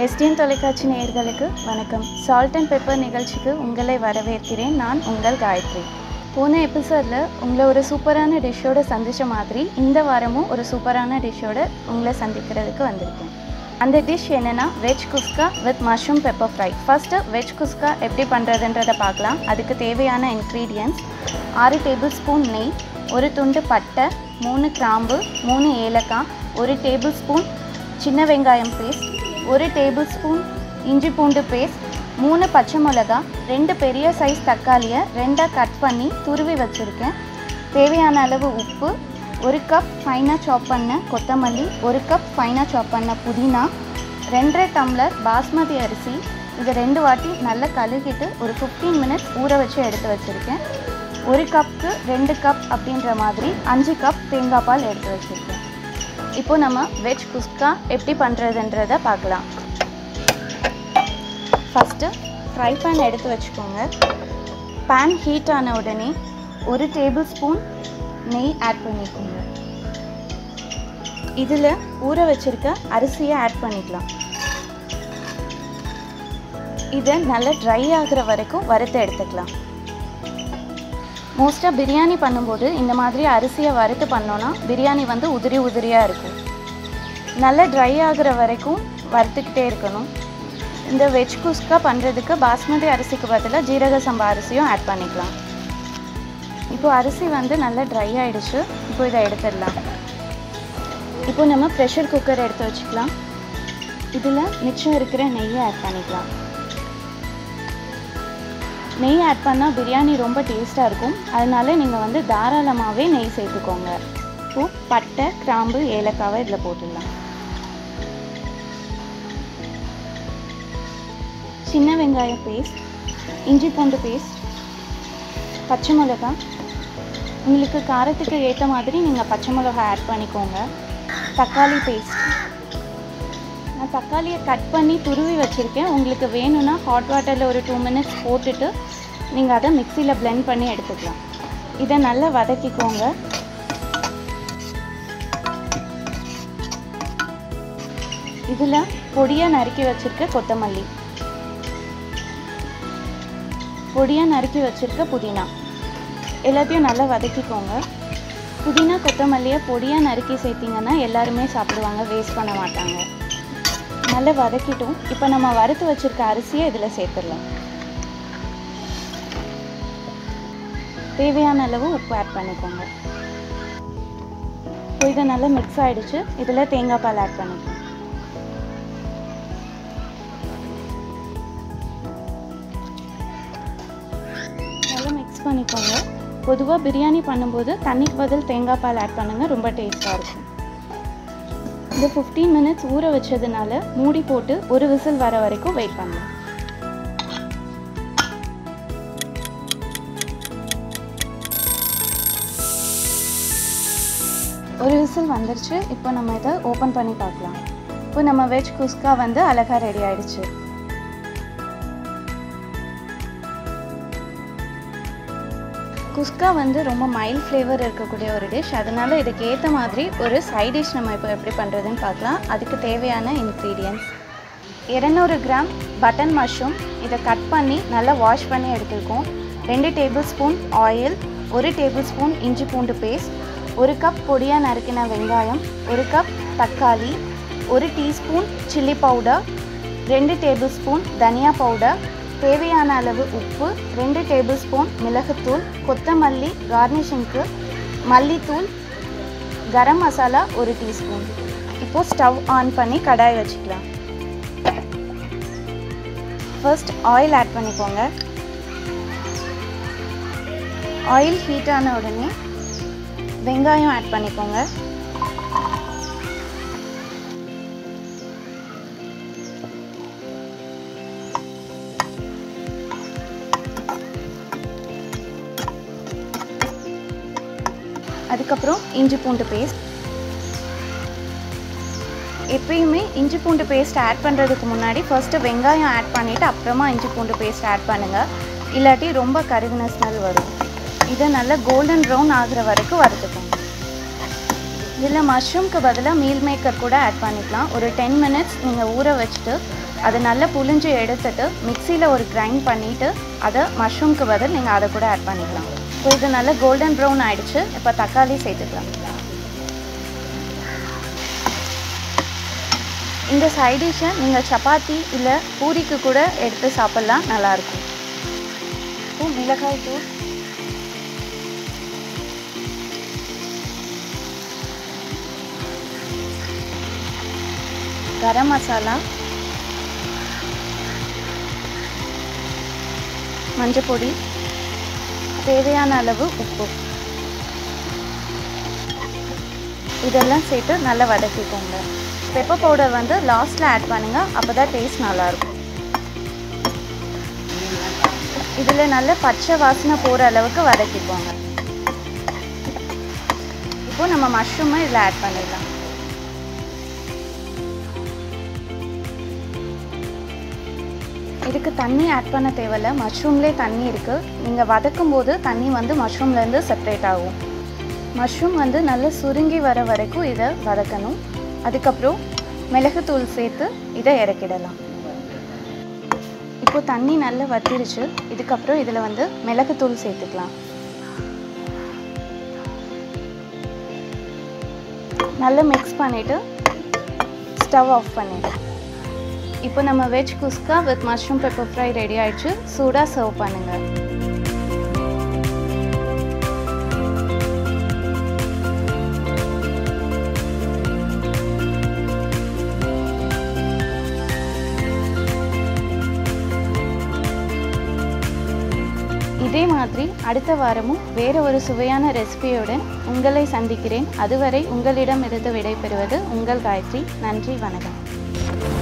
STN தொலைக்காட்சி நேயர்களுக்கு வணக்கம் சால்ட் அண்ட் பெப்பர் நிகழ்ச்சிக்கு உங்களை வரவேற்கிறேன் நான் உங்கள் காயத்ரி போன எபிசோடில் உங்களை ஒரு சூப்பரான டிஷ்ஷோட சந்திச்ச மாதிரி இந்த வாரமும் ஒரு சூப்பரான டிஷ்ஷோட உங்களை சந்திக்கிறதுக்கு வந்திருக்கேன் அந்த டிஷ் என்னென்னா veg kuska with mushroom pepper fry first veg kuska எப்படி பண்ணுறதுன்றதை பார்க்கலாம் அதுக்கு தேவையான இன்க்ரீடியன்ட்ஸ் ஆறு டேபிள் ஸ்பூன் நெய் ஒரு துண்டு பட்டை மூணு கிராம்பு மூணு ஏலக்காய் ஒரு டேபிள் ஸ்பூன் சின்ன வெங்காயம் பேஸ்ட் ஒரு டேபிள் ஸ்பூன் இஞ்சி பூண்டு பேஸ்ட் மூணு பச்சை மிளகா ரெண்டு பெரிய சைஸ் தக்காளியை ரெண்டாக கட் பண்ணி துருவி வச்சுருக்கேன் தேவையான அளவு உப்பு ஒரு கப் ஃபைனாக சாப் பண்ண கொத்தமல்லி ஒரு கப் ஃபைனாக சாப் பண்ண புதினா ரெண்டரை டம்ளர் பாஸ்மதி அரிசி இது ரெண்டு வாட்டி நல்லா கழுகிட்டு ஒரு ஃபிஃப்டீன் மினிட்ஸ் ஊற வச்சு எடுத்து வச்சுருக்கேன் ஒரு கப்புக்கு ரெண்டு கப் அப்படின்ற மாதிரி அஞ்சு கப் தேங்காய் பால் எடுத்து வச்சுருக்கேன் இப்போ நம்ம வெஜ் குஸ்கா எப்படி பண்ணுறதுன்றத பார்க்கலாம் ஃபஸ்ட்டு ஃப்ரை பேன் எடுத்து வச்சுக்கோங்க பேன் ஹீட் ஆன உடனே ஒரு டேபிள் ஸ்பூன் நெய் ஆட் பண்ணிக்கோங்க இதில் ஊற வச்சிருக்க அரிசியை ஆட் பண்ணிக்கலாம் இதை நல்லா ட்ரை ஆகிற வரைக்கும் வறுத்து எடுத்துக்கலாம் மோஸ்ட்டாக பிரியாணி பண்ணும்போது இந்த மாதிரி அரிசியை வறுத்து பண்ணோன்னா பிரியாணி வந்து உதிரி உதிரியாக இருக்கும் நல்லா ட்ரை ஆகிற வரைக்கும் வறுத்துக்கிட்டே இருக்கணும் இந்த வெஜ் குஸ்கா பண்ணுறதுக்கு பாஸ்மதி அரிசிக்கு பதிலாக ஜீரக சம்பா அரிசியும் ஆட் பண்ணிக்கலாம் இப்போ அரிசி வந்து நல்லா ட்ரை ஆகிடுச்சு இப்போ இதை எடுத்துடலாம் இப்போ நம்ம ப்ரெஷர் குக்கர் எடுத்து வச்சுக்கலாம் இதில் மிச்சம் இருக்கிற நெய்யை ஆட் பண்ணிக்கலாம் நெய் ஆட் பண்ணால் பிரியாணி ரொம்ப டேஸ்ட்டாக இருக்கும் அதனால நீங்கள் வந்து தாராளமாகவே நெய் சேர்த்துக்கோங்க இப்போது பட்டை கிராம்பு ஏலக்காவை இதில் போட்டுடலாம் சின்ன வெங்காயம் பேஸ்ட் இஞ்சி பூண்டு பேஸ்ட் பச்சை மிளகா உங்களுக்கு காரத்துக்கு ஏற்ற மாதிரி நீங்கள் பச்சை மிளகா ஆட் பண்ணிக்கோங்க தக்காளி பேஸ்ட் நான் தக்காளியை கட் பண்ணி துருவி வச்சுருக்கேன் உங்களுக்கு வேணும்னா ஹாட் வாட்டரில் ஒரு டூ மினிட்ஸ் போட்டுட்டு நீங்கள் அதை மிக்சியில் பிளெண்ட் பண்ணி எடுத்துக்கலாம் இதை நல்லா வதக்கிக்கோங்க இதில் பொடியாக நறுக்கி வச்சுருக்க கொத்தமல்லி பொடியாக நறுக்கி வச்சுருக்க புதினா எல்லாத்தையும் நல்லா வதக்கிக்கோங்க புதினா கொத்தமல்லியை பொடியாக நறுக்கி சேர்த்திங்கன்னா எல்லாருமே சாப்பிடுவாங்க வேஸ்ட் பண்ண மாட்டாங்க நல்லா வதக்கிட்டோம் இப்போ நம்ம வறுத்து வச்சுருக்க அரிசியை இதில் சேர்த்துடலாம் தேவையான அளவு உப்பு ஆட் பண்ணிக்கோங்க இப்போ இது நல்லா மிக்ஸ் ஆகிடுச்சு இதில் தேங்காய் பால் ஆட் பண்ணிக்கலாம் நல்லா மிக்ஸ் பண்ணிக்கோங்க பொதுவாக பிரியாணி பண்ணும்போது தண்ணிக்கு பதில் தேங்காய் பால் ஆட் பண்ணுங்கள் ரொம்ப டேஸ்ட்டாக இருக்கும் இந்த ஃபிஃப்டீன் மினிட்ஸ் ஊற வச்சதுனால மூடி போட்டு ஒரு விசில் வர வரைக்கும் வெயிட் பண்ணலாம் ஒரு விசில் வந்துருச்சு இப்போ நம்ம இதை ஓப்பன் பண்ணி பார்க்கலாம் இப்போ நம்ம வெஜ் குஸ்கா வந்து அழகாக ரெடி ஆயிடுச்சு குஸ்கா வந்து ரொம்ப மைல்ட் ஃப்ளேவர் இருக்கக்கூடிய ஒரு டிஷ் அதனால இதுக்கு ஏற்ற மாதிரி ஒரு சைட் டிஷ் நம்ம இப்போ எப்படி பண்ணுறதுன்னு பார்க்கலாம் அதுக்கு தேவையான இன்க்ரீடியன்ட்ஸ் இரநூறு கிராம் பட்டன் மஷ்ரூம் இதை கட் பண்ணி நல்லா வாஷ் பண்ணி எடுத்துருக்கோம் ரெண்டு டேபிள் ஸ்பூன் ஆயில் ஒரு டேபிள் ஸ்பூன் இஞ்சி பூண்டு பேஸ்ட் ஒரு கப் பொடியாக நறுக்கின வெங்காயம் ஒரு கப் தக்காளி ஒரு டீஸ்பூன் சில்லி பவுடர் ரெண்டு டேபிள் ஸ்பூன் தனியா பவுடர் தேவையான அளவு உப்பு ரெண்டு டேபிள் ஸ்பூன் மிளகுத்தூள் கொத்தமல்லி கார்னிஷிங்க்கு மல்லித்தூள் கரம் மசாலா ஒரு டீஸ்பூன் இப்போது ஸ்டவ் ஆன் பண்ணி கடாய் வச்சுக்கலாம் ஃபர்ஸ்ட் ஆயில் ஆட் பண்ணிக்கோங்க ஆயில் ஹீட் ஆன உடனே வெங்காயம் ஆட் பண்ணிக்கோங்க அதுக்கப்புறம் இஞ்சி பூண்டு பேஸ்ட் எப்பயுமே இஞ்சி பூண்டு பேஸ்ட் ஆட் பண்ணுறதுக்கு முன்னாடி ஃபர்ஸ்ட்டு வெங்காயம் ஆட் பண்ணிவிட்டு அப்புறமா இஞ்சி பூண்டு பேஸ்ட் ஆட் பண்ணுங்கள் இல்லாட்டி ரொம்ப கருகின ஸ்மெல் வரும் இதை நல்லா கோல்டன் ப்ரௌன் ஆகுற வரைக்கும் வறுத்துக்கோங்க இதில் மஷ்ரூம்க்கு பதிலாக மீல் மேக்கர் கூட ஆட் பண்ணிக்கலாம் ஒரு டென் மினிட்ஸ் நீங்கள் ஊற வச்சுட்டு அதை நல்லா புழிஞ்சு எடுத்துட்டு மிக்சியில் ஒரு கிரைண்ட் பண்ணிவிட்டு அதை மஷ்ரூம்க்கு பதில் நீங்கள் அதை கூட ஆட் பண்ணிக்கலாம் இப்போ இது நல்லா கோல்டன் ப்ரௌன் ஆயிடுச்சு இப்போ தக்காளி சேர்த்துக்கலாம் இந்த சைட் டிஷ்ஷை நீங்கள் சப்பாத்தி இல்லை பூரிக்கு கூட எடுத்து சாப்பிட்லாம் நல்லாயிருக்கும் இப்போ மிளகாய் தூள் கரம் மசாலா மஞ்சப்பொடி தேவையான அளவு உப்பு இதெல்லாம் சேர்த்து நல்லா வதக்கிக்கோங்க பெப்பர் பவுடர் வந்து லாஸ்ட்டில் ஆட் பண்ணுங்கள் அப்போ தான் டேஸ்ட் நல்லாயிருக்கும் இதில் நல்ல பச்சை வாசனை போகிற அளவுக்கு வதக்கிக்கோங்க இப்போ நம்ம மஷ்ரூமை இதில் ஆட் பண்ணிடலாம் இதுக்கு தண்ணி ஆட் பண்ண தேவையில்ல மஷ்ரூம்லேயே தண்ணி இருக்குது நீங்கள் வதக்கும் போது தண்ணி வந்து மஷ்ரூம்லேருந்து செப்ரேட் ஆகும் மஷ்ரூம் வந்து நல்லா சுருங்கி வர வரைக்கும் இதை வதக்கணும் அதுக்கப்புறம் மிளகுத்தூள் சேர்த்து இதை இறக்கிடலாம் இப்போ தண்ணி நல்லா வத்திருச்சு இதுக்கப்புறம் இதில் வந்து மிளகுத்தூள் சேர்த்துக்கலாம் நல்லா மிக்ஸ் பண்ணிவிட்டு ஸ்டவ் ஆஃப் பண்ணிடலாம் இப்போ நம்ம veg kuska with mushroom pepper fry ready ஆயிடுச்சு சூடாக சர்வ் பண்ணுங்கள் இதே மாதிரி அடுத்த வாரமும் வேறு ஒரு சுவையான ரெசிபியுடன் உங்களை சந்திக்கிறேன் அதுவரை உங்களிடமிருந்து விடைபெறுவது உங்கள் காயத்ரி நன்றி வணக்கம்